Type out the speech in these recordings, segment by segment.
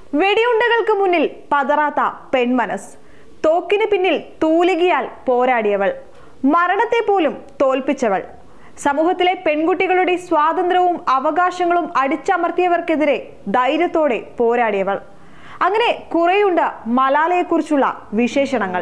വെടിയുണ്ടകൾക്ക് മുന്നിൽ പതറാത്ത പെൺമനസ് തോക്കിന് പിന്നിൽ തൂലികയാൽ പോരാടിയവൾ മരണത്തെ പോലും തോൽപ്പിച്ചവൾ സമൂഹത്തിലെ പെൺകുട്ടികളുടെ സ്വാതന്ത്ര്യവും അവകാശങ്ങളും അടിച്ചമർത്തിയവർക്കെതിരെ ധൈര്യത്തോടെ പോരാടിയവൾ അങ്ങനെ കുറെയുണ്ട് മലാലയെക്കുറിച്ചുള്ള വിശേഷണങ്ങൾ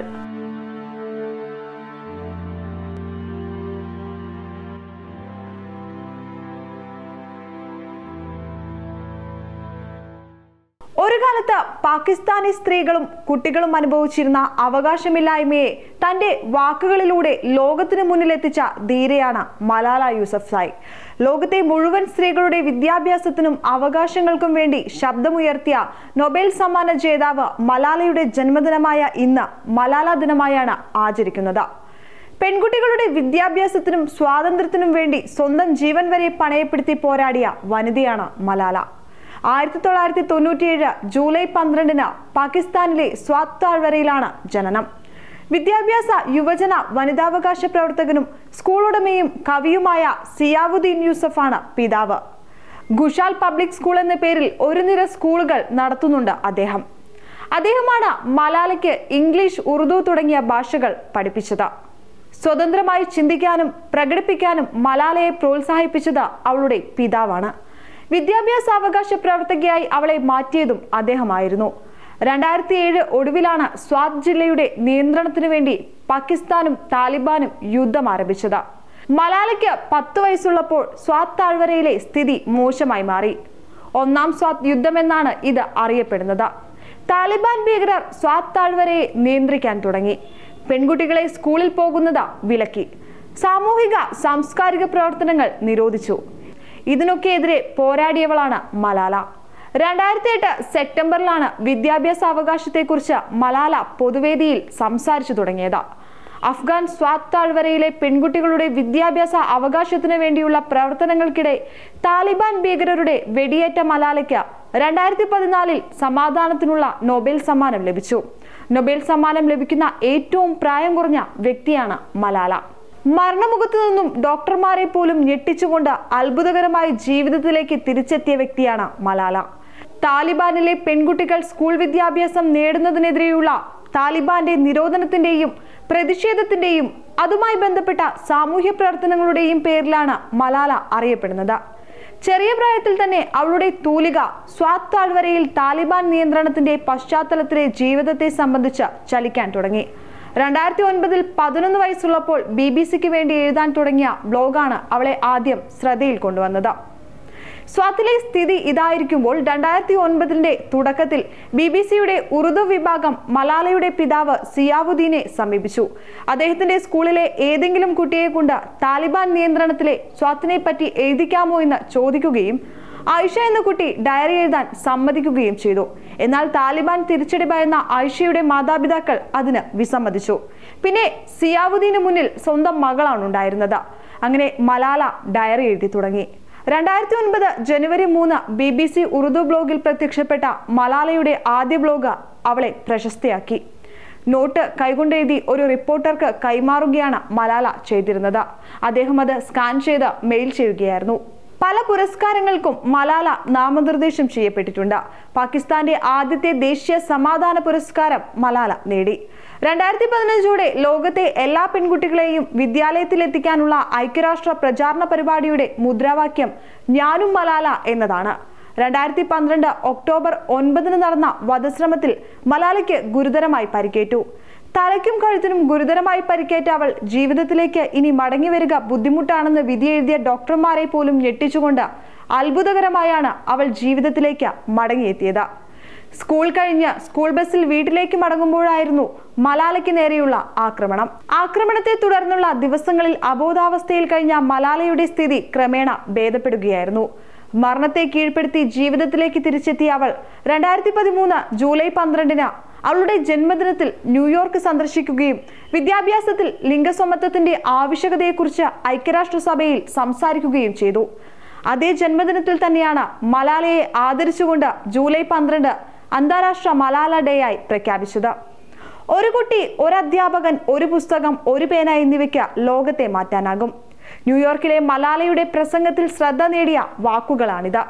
ഒരു കാലത്ത് പാകിസ്ഥാനി സ്ത്രീകളും കുട്ടികളും അനുഭവിച്ചിരുന്ന അവകാശമില്ലായ്മയെ തന്റെ വാക്കുകളിലൂടെ ലോകത്തിന് മുന്നിലെത്തിച്ച ധീരയാണ് മലാല യൂസഫ്സായി ലോകത്തെ മുഴുവൻ സ്ത്രീകളുടെ വിദ്യാഭ്യാസത്തിനും അവകാശങ്ങൾക്കും വേണ്ടി ശബ്ദമുയർത്തിയ നൊബേൽ സമ്മാന ജേതാവ് മലാലയുടെ ജന്മദിനമായ ഇന്ന് മലാല ദിനമായാണ് ആചരിക്കുന്നത് പെൺകുട്ടികളുടെ വിദ്യാഭ്യാസത്തിനും സ്വാതന്ത്ര്യത്തിനും വേണ്ടി സ്വന്തം ജീവൻ വരെ പണയപ്പെടുത്തി പോരാടിയ വനിതയാണ് മലാല ആയിരത്തി തൊള്ളായിരത്തി തൊണ്ണൂറ്റിയേഴ് ജൂലൈ പന്ത്രണ്ടിന് പാകിസ്ഥാനിലെ സ്വാത് താഴ്വരയിലാണ് ജനനം വിദ്യാഭ്യാസ യുവജന വനിതാവകാശ പ്രവർത്തകനും സ്കൂൾ ഉടമയും കവിയുമായ സിയാവുദ്ദീൻ യൂസഫാണ് പിതാവ് ഖുഷാൽ പബ്ലിക് സ്കൂൾ എന്ന പേരിൽ ഒരു നിര സ്കൂളുകൾ നടത്തുന്നുണ്ട് അദ്ദേഹം അദ്ദേഹമാണ് മലാലയ്ക്ക് ഇംഗ്ലീഷ് ഉറുദു തുടങ്ങിയ ഭാഷകൾ പഠിപ്പിച്ചത് സ്വതന്ത്രമായി ചിന്തിക്കാനും പ്രകടിപ്പിക്കാനും മലാലയെ പ്രോത്സാഹിപ്പിച്ചത് അവളുടെ പിതാവാണ് വിദ്യാഭ്യാസ അവകാശ പ്രവർത്തകയായി അവളെ മാറ്റിയതും അദ്ദേഹമായിരുന്നു രണ്ടായിരത്തി ഏഴ് ഒടുവിലാണ് സ്വാത് ജില്ലയുടെ നിയന്ത്രണത്തിനു വേണ്ടി പാകിസ്ഥാനും താലിബാനും യുദ്ധം ആരംഭിച്ചത് മലാലയ്ക്ക് പത്ത് വയസ്സുള്ളപ്പോൾ സ്വാത് താഴ്വരയിലെ സ്ഥിതി മോശമായി മാറി ഒന്നാം സ്വാത് യുദ്ധമെന്നാണ് ഇത് അറിയപ്പെടുന്നത് താലിബാൻ ഭീകരർ സ്വാത് താഴ്വരയെ നിയന്ത്രിക്കാൻ തുടങ്ങി പെൺകുട്ടികളെ സ്കൂളിൽ പോകുന്നത് വിലക്കി സാമൂഹിക സാംസ്കാരിക പ്രവർത്തനങ്ങൾ നിരോധിച്ചു ഇതിനൊക്കെ എതിരെ പോരാടിയവളാണ് മലാല രണ്ടായിരത്തി എട്ട് സെപ്റ്റംബറിലാണ് വിദ്യാഭ്യാസ അവകാശത്തെക്കുറിച്ച് മലാല പൊതുവേദിയിൽ സംസാരിച്ചു തുടങ്ങിയത് അഫ്ഗാൻ സ്വാത് താഴ്വരയിലെ പെൺകുട്ടികളുടെ വിദ്യാഭ്യാസ അവകാശത്തിന് വേണ്ടിയുള്ള പ്രവർത്തനങ്ങൾക്കിടെ താലിബാൻ ഭീകരരുടെ വെടിയേറ്റ മലാലയ്ക്ക് രണ്ടായിരത്തി പതിനാലിൽ സമാധാനത്തിനുള്ള നൊബേൽ സമ്മാനം ലഭിച്ചു നൊബേൽ സമ്മാനം ലഭിക്കുന്ന ഏറ്റവും പ്രായം കുറഞ്ഞ വ്യക്തിയാണ് മലാല മരണമുഖത്ത് നിന്നും ഡോക്ടർമാരെ പോലും ഞെട്ടിച്ചുകൊണ്ട് അത്ഭുതകരമായി ജീവിതത്തിലേക്ക് തിരിച്ചെത്തിയ വ്യക്തിയാണ് മലാല താലിബാനിലെ പെൺകുട്ടികൾ സ്കൂൾ വിദ്യാഭ്യാസം നേടുന്നതിനെതിരെയുള്ള താലിബാന്റെ നിരോധനത്തിന്റെയും പ്രതിഷേധത്തിന്റെയും അതുമായി ബന്ധപ്പെട്ട സാമൂഹ്യ പ്രവർത്തനങ്ങളുടെയും പേരിലാണ് മലാല അറിയപ്പെടുന്നത് ചെറിയ പ്രായത്തിൽ തന്നെ അവളുടെ തൂലിക സ്വാത് താഴ്വരയിൽ താലിബാൻ നിയന്ത്രണത്തിന്റെ പശ്ചാത്തലത്തിലെ ജീവിതത്തെ സംബന്ധിച്ച് ചലിക്കാൻ തുടങ്ങി രണ്ടായിരത്തി ഒൻപതിൽ പതിനൊന്ന് വയസ്സുള്ളപ്പോൾ ബി ബി സിക്ക് വേണ്ടി എഴുതാൻ തുടങ്ങിയ ബ്ലോഗാണ് അവളെ ആദ്യം ശ്രദ്ധയിൽ കൊണ്ടുവന്നത് സ്വാത്തിലെ സ്ഥിതി ഇതായിരിക്കുമ്പോൾ രണ്ടായിരത്തി ഒൻപതിന്റെ തുടക്കത്തിൽ ബി ബി സിയുടെ ഉറുദു വിഭാഗം മലാലയുടെ പിതാവ് സിയാവുദ്ദീനെ സമീപിച്ചു അദ്ദേഹത്തിന്റെ സ്കൂളിലെ ഏതെങ്കിലും കുട്ടിയെ കൊണ്ട് താലിബാൻ നിയന്ത്രണത്തിലെ സ്വാത്തിനെ പറ്റി എഴുതിക്കാമോ എന്ന് ചോദിക്കുകയും ആയിഷ എന്ന കുട്ടി ഡയറി എഴുതാൻ സമ്മതിക്കുകയും ചെയ്തു എന്നാൽ താലിബാൻ തിരിച്ചടി ഭയന്ന ആയിഷയുടെ മാതാപിതാക്കൾ അതിന് വിസമ്മതിച്ചു പിന്നെ സിയാവുദ്ദീന് മുന്നിൽ സ്വന്തം മകളാണ് ഉണ്ടായിരുന്നത് അങ്ങനെ മലാല ഡയറി എഴുതി തുടങ്ങി രണ്ടായിരത്തി ഒൻപത് ജനുവരി മൂന്ന് ബി ബി സി ഉറുദു ബ്ലോഗിൽ പ്രത്യക്ഷപ്പെട്ട മലാലയുടെ ആദ്യ ബ്ലോഗ് അവളെ പ്രശസ്തയാക്കി നോട്ട് കൈകൊണ്ടെഴുതി ഒരു റിപ്പോർട്ടർക്ക് കൈമാറുകയാണ് മലാല ചെയ്തിരുന്നത് അദ്ദേഹം അത് സ്കാൻ ചെയ്ത് മെയിൽ ചെയ്യുകയായിരുന്നു പല പുരസ്കാരങ്ങൾക്കും മലാല നാമനിർദ്ദേശം ചെയ്യപ്പെട്ടിട്ടുണ്ട് പാകിസ്ഥാന്റെ ആദ്യത്തെ ദേശീയ സമാധാന പുരസ്കാരം മലാല നേടി രണ്ടായിരത്തി പതിനഞ്ചോടെ ലോകത്തെ എല്ലാ പെൺകുട്ടികളെയും വിദ്യാലയത്തിലെത്തിക്കാനുള്ള ഐക്യരാഷ്ട്ര പ്രചാരണ പരിപാടിയുടെ മുദ്രാവാക്യം ഞാനും മലാല എന്നതാണ് രണ്ടായിരത്തി പന്ത്രണ്ട് ഒക്ടോബർ ഒൻപതിന് നടന്ന വധശ്രമത്തിൽ മലാലയ്ക്ക് ഗുരുതരമായി പരിക്കേറ്റു തലയ്ക്കും കഴുത്തിനും ഗുരുതരമായി പരിക്കേറ്റ അവൾ ജീവിതത്തിലേക്ക് ഇനി മടങ്ങി വരിക ബുദ്ധിമുട്ടാണെന്ന് വിധിയെഴുതിയ ഡോക്ടർമാരെ പോലും ഞെട്ടിച്ചുകൊണ്ട് അത്ഭുതകരമായാണ് അവൾ ജീവിതത്തിലേക്ക് മടങ്ങിയെത്തിയത് സ്കൂൾ കഴിഞ്ഞ് സ്കൂൾ ബസ്സിൽ വീട്ടിലേക്ക് മടങ്ങുമ്പോഴായിരുന്നു മലാലയ്ക്ക് നേരെയുള്ള ആക്രമണം ആക്രമണത്തെ തുടർന്നുള്ള ദിവസങ്ങളിൽ അബോധാവസ്ഥയിൽ കഴിഞ്ഞ മലാലയുടെ സ്ഥിതി ക്രമേണ ഭേദപ്പെടുകയായിരുന്നു മരണത്തെ കീഴ്പ്പെടുത്തി ജീവിതത്തിലേക്ക് തിരിച്ചെത്തിയ അവൾ രണ്ടായിരത്തി പതിമൂന്ന് ജൂലൈ പന്ത്രണ്ടിന് അവളുടെ ജന്മദിനത്തിൽ ന്യൂയോർക്ക് സന്ദർശിക്കുകയും വിദ്യാഭ്യാസത്തിൽ ലിംഗസമത്വത്തിന്റെ ആവശ്യകതയെക്കുറിച്ച് ഐക്യരാഷ്ട്രസഭയിൽ സംസാരിക്കുകയും ചെയ്തു അതേ ജന്മദിനത്തിൽ തന്നെയാണ് മലാലയെ ആദരിച്ചുകൊണ്ട് ജൂലൈ പന്ത്രണ്ട് അന്താരാഷ്ട്ര മലാല ഡേ ആയി പ്രഖ്യാപിച്ചത് ഒരു കുട്ടി ഒരു അധ്യാപകൻ ഒരു പുസ്തകം ഒരു പേന എന്നിവയ്ക്ക് ലോകത്തെ മാറ്റാനാകും ന്യൂയോർക്കിലെ മലാലയുടെ പ്രസംഗത്തിൽ ശ്രദ്ധ നേടിയ വാക്കുകളാണിത്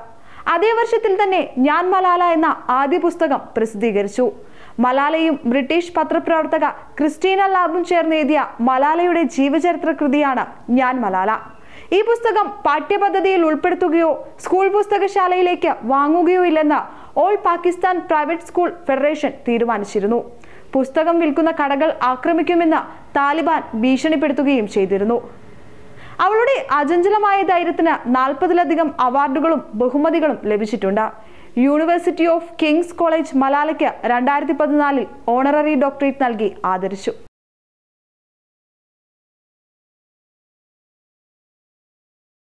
അതേ വർഷത്തിൽ തന്നെ ഞാൻ മലാല എന്ന ആദ്യ പുസ്തകം പ്രസിദ്ധീകരിച്ചു മലാലയും ബ്രിട്ടീഷ് പത്രപ്രവർത്തക ക്രിസ്റ്റീന ലാബും ചേർന്ന് എഴുതിയ മലാലയുടെ ജീവചരിത്ര കൃതിയാണ് ഞാൻ മലാല ഈ പുസ്തകം പാഠ്യപദ്ധതിയിൽ ഉൾപ്പെടുത്തുകയോ സ്കൂൾ പുസ്തകശാലയിലേക്ക് വാങ്ങുകയോ ഇല്ലെന്ന് all Pakistan private school federation തീരുമാനിച്ചിരുന്നു പുസ്തകം വിൽക്കുന്ന കടകൾ ആക്രമിക്കുമെന്ന് താലിബാൻ ഭീഷണിപ്പെടുത്തുകയും ചെയ്തിരുന്നു അവളുടെ അചഞ്ചലമായ ധൈര്യത്തിന് നാൽപ്പതിലധികം അവാർഡുകളും ബഹുമതികളും ലഭിച്ചിട്ടുണ്ട് യൂണിവേഴ്സിറ്റി ഓഫ് കിങ്സ് കോളേജ് മലാലയ്ക്ക് രണ്ടായിരത്തി പതിനാലിൽ ഓണററി ഡോക്ടറേറ്റ് നൽകി ആദരിച്ചു